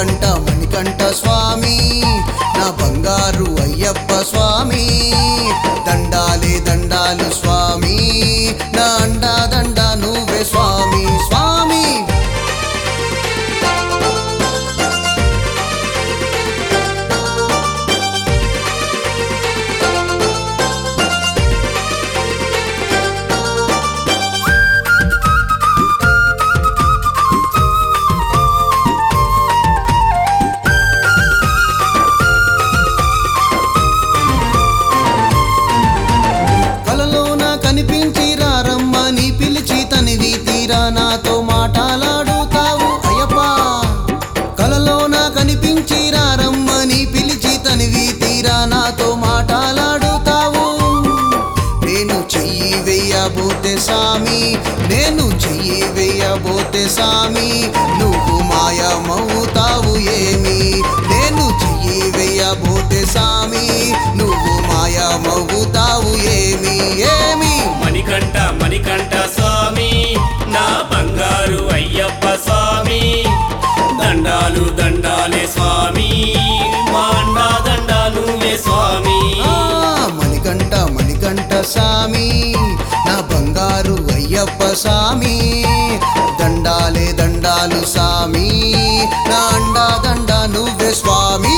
మణికంఠ మణికంఠ స్వామి నా బంగారు అయ్యప్ప స్వామి దండాలే దండాలు స్వామి నా అండా దండ నువ్వే స్వామి స్వామి కలలోన కనిపించి రారమ్మని పిలిచి తనివి తీరా నాతో మాటలాడుతావు అయ్యప్ప కలలోన కనిపించి రారమ్మని పిలిచి తనివి తీరా నాతో మాటలాడుతావు నేను చెయ్యి వెయ్యబోతే సామి నేను చెయ్యి వెయ్యబోతే సామి నువ్వు మాయమవుతావు ఏమి నేను చెయ్యి వెయ్యబోతే సామి నువ్వు మాయమవుతావు ఏమి ఏమి మణికంఠ మణికంఠ స్వామి నా బంగారు అయ్యప్ప స్వామి దండాలు దండాలే స్వామి మా అండా దండాలు స్వామి ఆ, మణికంఠ మణికంఠ సామి నా బంగారు అయ్యప్ప సామి దండాలే దండాలు సామి నా అండా దండ నువ్వే స్వామి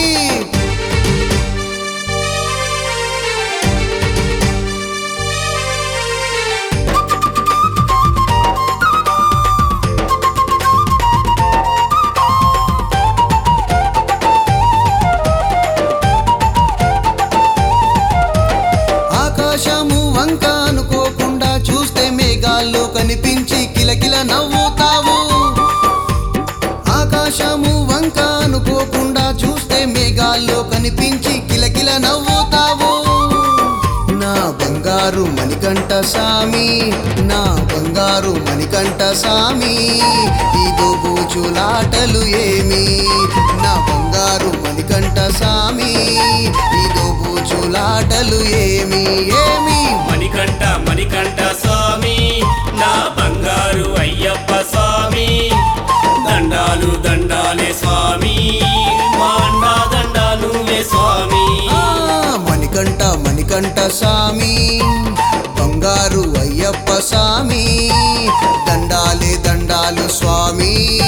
ఆకాశము వంక అనుకోకుండా చూస్తే మేఘాల్లో కనిపించి కిలకిల నవ్వుతావు ఆకాశము వంక అనుకోకుండా చూస్తే మేఘాల్లో కనిపించి కిలకిల నవ్వుతావు నా బంగారు మణికంఠ సామి నా బంగారు మణికంఠ సామి ఇదో బూచులాటలు ఏమి నా బంగారు మణికంఠ సామి ఇదో బూచులాటలు ఏమి ఏమి మణికంఠ మణికంఠ స్వామి నా బంగారు అయ్యప్ప స్వామి దండాలు దండాలే స్వామి మా అండా దండాలు స్వామి ఆ, మణికంఠ మణికంఠ సామి బంగారు అయ్యప్ప సామి దండాలే దండాలు స్వామి